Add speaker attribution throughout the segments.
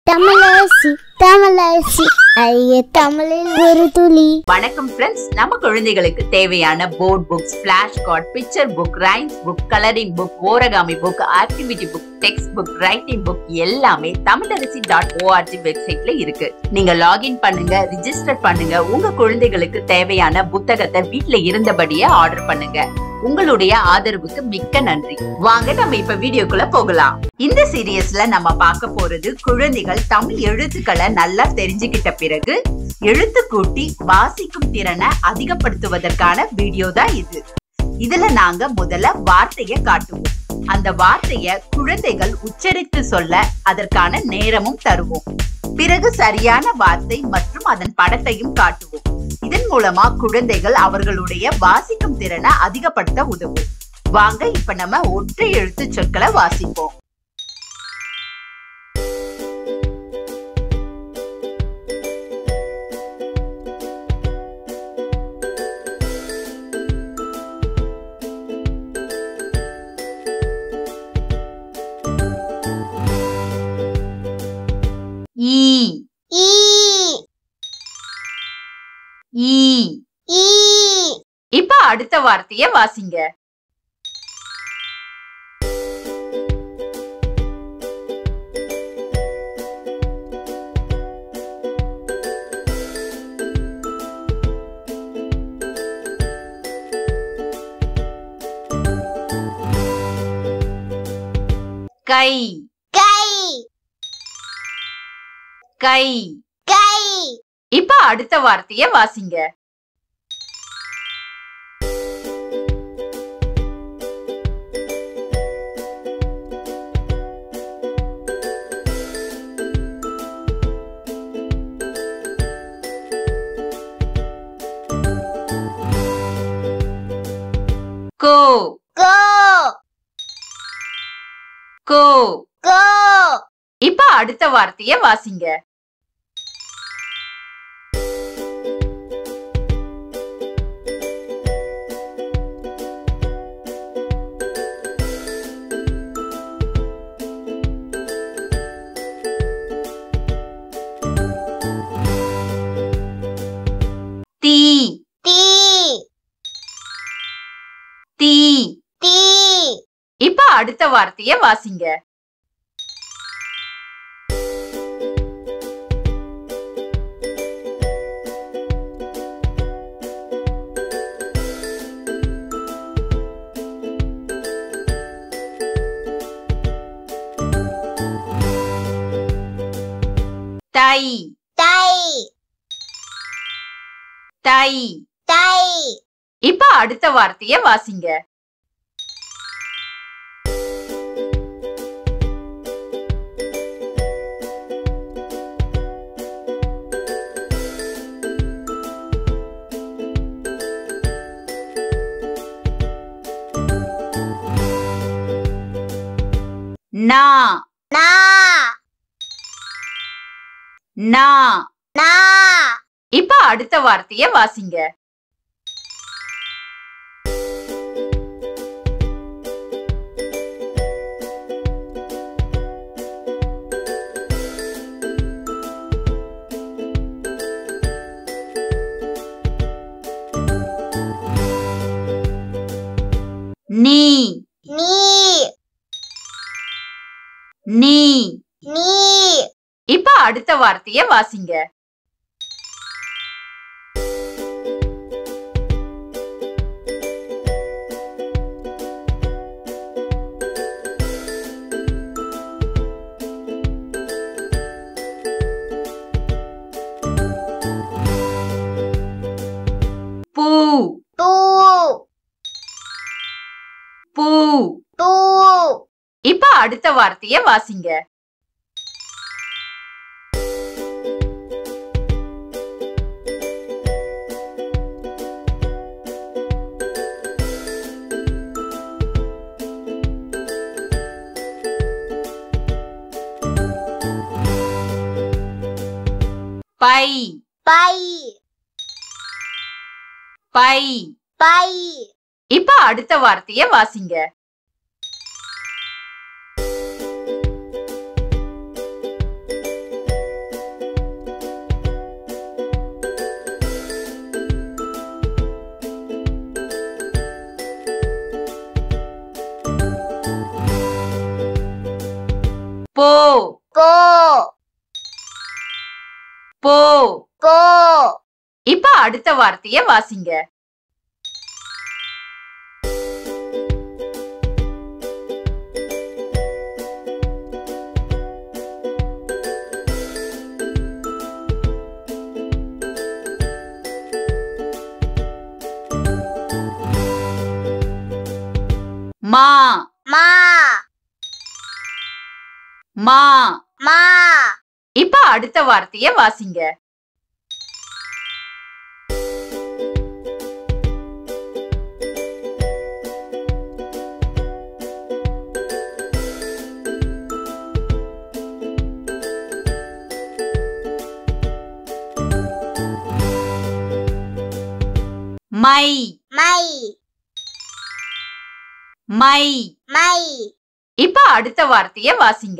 Speaker 1: தமிழரசி தமிழரசி ஐய தமிழில் ஒரு துளி
Speaker 2: வணக்கம் ஃப்ரெண்ட்ஸ் நம்ம குழந்தைகளுக்கு தேவையான board books flash card picture book rhymes book colouring book origami book activity book text book writing book எல்லாமே தமிழரசி டாட் ஓஆர்ஜி வெப்சைட்ல இருக்கு நீங்க லாகின் பண்ணுங்க ரிஜிஸ்டர் பண்ணுங்க உங்க குழந்தைகளுக்கு தேவையான புத்தகத்தை வீட்ல இருந்தபடியே ஆர்டர் பண்ணுங்க உங்களுடைய ஆதரவுக்கு மிக்க நன்றி வாங்க நம்ம இப்ப வீடியோக்குள்ள போகலாம் இந்த சீரியஸ்ல நம்ம பார்க்க போறது குழந்தைகள் தமிழ் எழுத்துக்களை நல்லா தெரிஞ்சுக்கிட்ட பிறகு எழுத்து கூட்டி வாசிக்கும் திறனை அதிகப்படுத்துவதற்கான வீடியோ தான் இது இதுல நாங்க முதல்ல வார்த்தைய காட்டுவோம் அந்த வார்த்தைய குழந்தைகள் உச்சரித்து சொல்ல அதற்கான நேரமும் தருவோம் பிறகு சரியான வார்த்தை மற்றும் அதன் படத்தையும் காட்டுவோம் இதன் மூலமா குழந்தைகள் அவர்களுடைய வாசிக்கும் திறனை அதிகப்படுத்த உதவும் வாங்க இப்ப நம்ம ஒற்றை எழுத்து சொற்களை வாசிப்போம் ஈ
Speaker 1: ஈ
Speaker 2: ஈ
Speaker 1: ஈ
Speaker 2: இப்ப அடுத்த வார்த்தைய வாசிங்க கை
Speaker 1: கை
Speaker 2: கை
Speaker 1: கை
Speaker 2: இப்ப அடுத்த வார்த்தைய வாசிங்க கோ
Speaker 1: கோ
Speaker 2: கோ
Speaker 1: கோ
Speaker 2: இப்ப அடுத்த வார்த்தைய வாசிங்க தீ
Speaker 1: தீ
Speaker 2: தீ
Speaker 1: தீ
Speaker 2: இப்ப அடுத்த வார்த்தைய வாசிங்க தை
Speaker 1: தை
Speaker 2: தை
Speaker 1: தை
Speaker 2: இப்ப அடுத்த வார்த்தைய வாசிங்க நா
Speaker 1: நா
Speaker 2: நா
Speaker 1: நா
Speaker 2: இப்ப அடுத்த வார்த்தைய வாசிங்க நீ
Speaker 1: நீ
Speaker 2: நீ
Speaker 1: நீ
Speaker 2: இப்ப அடுத்த வார்த்தைய வாசிங்க பூ
Speaker 1: பூ
Speaker 2: பூ
Speaker 1: பூ
Speaker 2: இப்ப அடுத்த வார்த்தைய வாசிங்க பை
Speaker 1: பை
Speaker 2: பை
Speaker 1: பை
Speaker 2: இப்ப அடுத்த வார்த்தைய வாசிங்க போ
Speaker 1: போ
Speaker 2: இப்ப அடுத்த வார்த்தைய வாசிங்க மா
Speaker 1: மா
Speaker 2: மா
Speaker 1: மா
Speaker 2: இப்ப அடுத்த வார்த்தைய வாசிங்க மை
Speaker 1: மை
Speaker 2: மை
Speaker 1: மை
Speaker 2: இப்ப அடுத்த வார்த்தைய வாசிங்க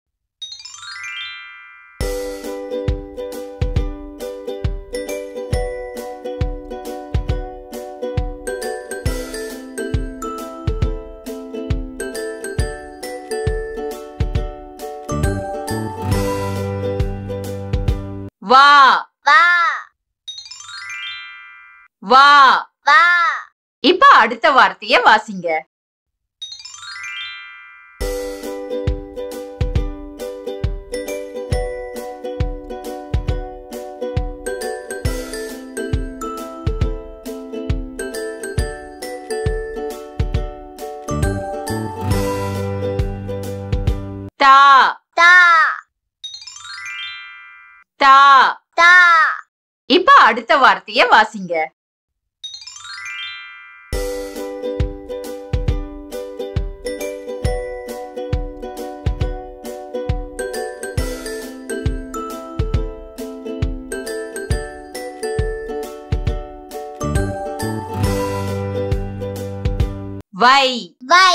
Speaker 2: வா
Speaker 1: வா
Speaker 2: வா
Speaker 1: வா
Speaker 2: இப்ப அடுத்த வார்த்தைய வாசிங்க தா
Speaker 1: தா
Speaker 2: தா
Speaker 1: தா
Speaker 2: இப்ப அடுத்த வார்த்தைய வாசிங்க வை
Speaker 1: வை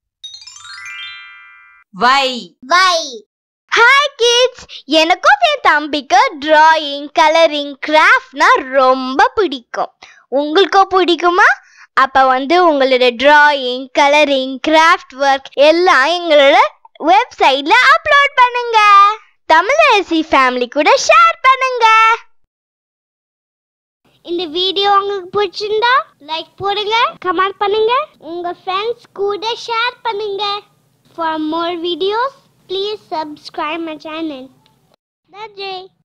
Speaker 2: வை
Speaker 1: வை ஹாய் கிட்ஸ் எனக்கும் என் தம்பிக்கு டிராயிங் கலரிங் கிராஃப்ட்னா ரொம்ப பிடிக்கும் உங்களுக்கும் பிடிக்குமா அப்ப வந்து உங்களோட டிராயிங் கலரிங் கிராஃப்ட் ஒர்க் எல்லாம் எங்களோட வெப்சைட்ல அப்லோட் பண்ணுங்க தமிழரசி ஃபேமிலி கூட ஷேர் பண்ணுங்க இந்த வீடியோ உங்களுக்கு பிடிச்சிருந்தா லைக் போடுங்க கமெண்ட் பண்ணுங்க உங்க ஃப்ரெண்ட்ஸ் கூட ஷேர் பண்ணுங்க For more videos, please subscribe my channel. That's it.